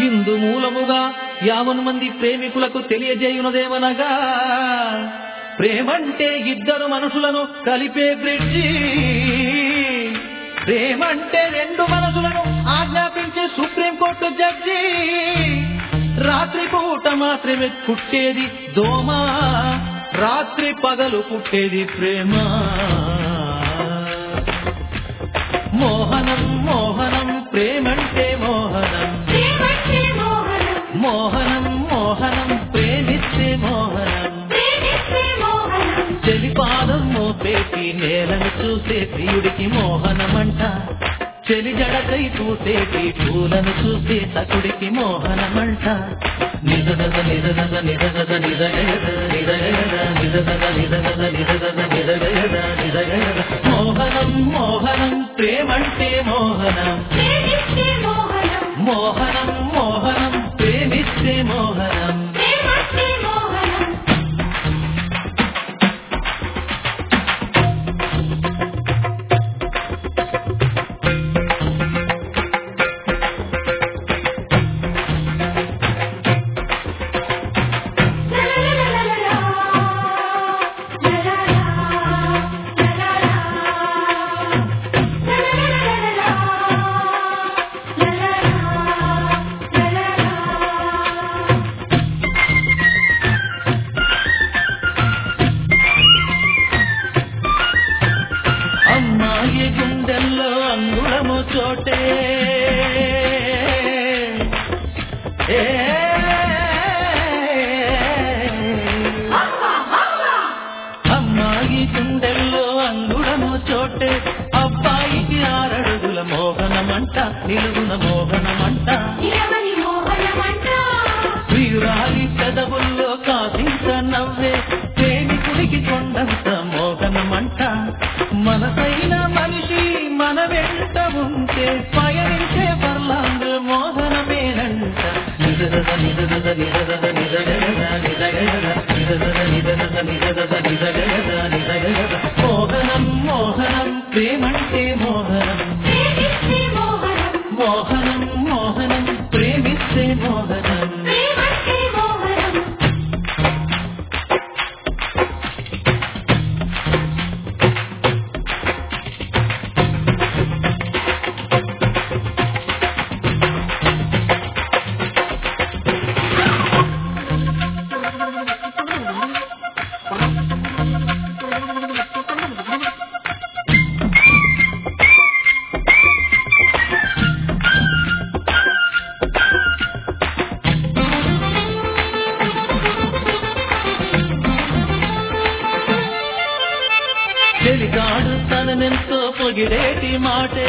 ఇందు మూలముగా యావన్ మంది ప్రేమికులకు తెలియజేయునదేమనగా ప్రేమంటే ఇద్దరు మనుషులను కలిపే బ్రిడ్జి ప్రేమంటే రెండు మనసులను ఆజ్ఞాపించే సుప్రీంకోర్టు జడ్జి రాత్రి పూట మాత్రమే పుట్టేది దోమ రాత్రి పగలు పుట్టేది ప్రేమ మోహనం మోహనం ప్రేమంటే మోహనం ప్రేమంటే మోహనం మోహనం మోహనం ప్రేమిస్తే మోహనం ప్రేమిస్తే మోహనం చెలిపాదం మోపేటి నేలను చూసే ప్రియుడికి మోహనమంట చెలి జడకై చూసేటి పూలను చూసే సకుడికి మోహనమంట నిజగద నిజగద నిజగద నిజగద నిజగద నిజగద నిజగద నిజగద నిజగద నిజగద మోహనం మోహనం ప్రేమంటే మోహనం ప్రేమిస్తే మోహనం మోహనం మోహనం ప్రేమిస్తే మోహనం ప్రేమంటే మోహనం అమ్మాయి గుండెల్లో అంగుళము చోటే ఏ అమ్మాయి గుండెల్లో అంగుళము చోటే అబ్బాయికి ఆరడుగుల మోహనమంట నిలుగున మోహనమంట నిరవని మోహనమంట ప్రియురాలి పెదవుల్లో కాసింత నవ్వే ప్రేమికుడికి కొండంత మోహనమంట మనసైన మనిషి మన వెంట ఉంటే పయనించే పర్లాంగ్ మోహనమేనంట నిజగద నిజగద నిజగద నిజగద నిజగద నిజగద నిజగద నిజగద నిజగద నిజగద మోహనం మోహనం ప్రేమంటే మోహనం ప్రేమిస్తే మోహనం మోహనం మోహనం ప్రేమిస్తే మోహనం ప్రేమంటే మోహనం చెలిగాడు తననెంతో పొగిడేటి మాటే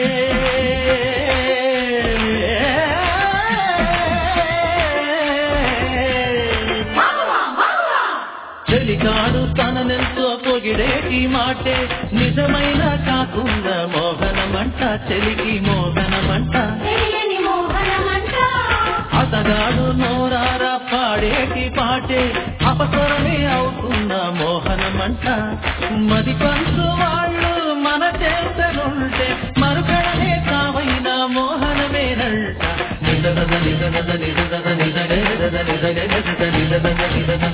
చెలిగాడు తననెంతో పొగిడేటి మాటే నిజమైన కాకుండా మోహనమంట చెలికి మోహనమంట తెలియని మోహనమంట అతగాడు నోరార పాడేటి పాటే అపసరమే అవుతున్న మోహనమంట మది పంచు వాళ్ళు మన చేతనుంటే మరుగడనే కావైన మోహనమేనంట నిజగద నిజగద నిజగద నిజగద నిజగద నిజగద నిజగద